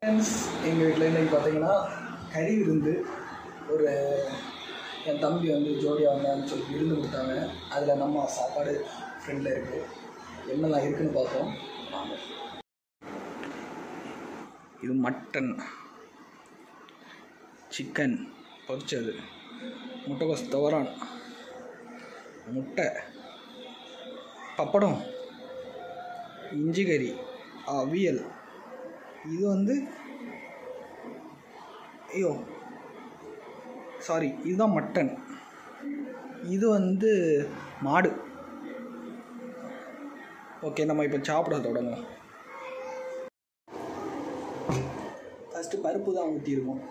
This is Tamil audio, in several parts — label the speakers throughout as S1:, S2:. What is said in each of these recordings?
S1: ஃப்ரெண்ட்ஸ் எங்கள் வீட்டில் இன்றைக்கி பார்த்தீங்கன்னா கறி விருந்து ஒரு என் தம்பி வந்து ஜோடியாக வந்தான்னு சொல்லி விருந்து கொடுத்தாங்க அதில் நம்ம சாப்பாடு ஃப்ரெண்டில் இருக்குது என்னெல்லாம் இருக்குன்னு பார்ப்போம் வாங்க. இது மட்டன் சிக்கன் பொரிச்சது முட்டைகோஸ் துவரான் முட்டை பப்படம் இஞ்சி கறி அவியல் இது வந்து ஐயோ சாரி இதுதான் மட்டன் இது வந்து மாடு ஓகே நம்ம இப்போ சாப்பிட தொடங்குவோம் ஃபஸ்ட்டு பருப்பு தான் ஊற்றிருக்கோம்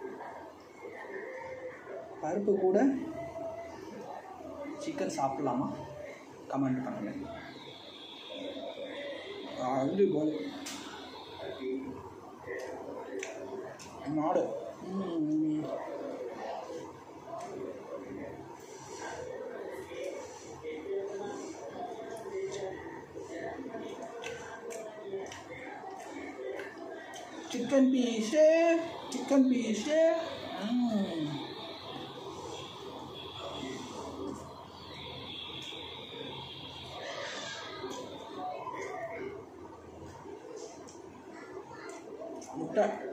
S1: பருப்பு கூட சிக்கன் சாப்பிட்லாமா கமெண்ட் பண்ணுங்கள் அது போல மாடு ம். சிக்கன் பீஸு சிக்கன் பீஸு ம். முட்டை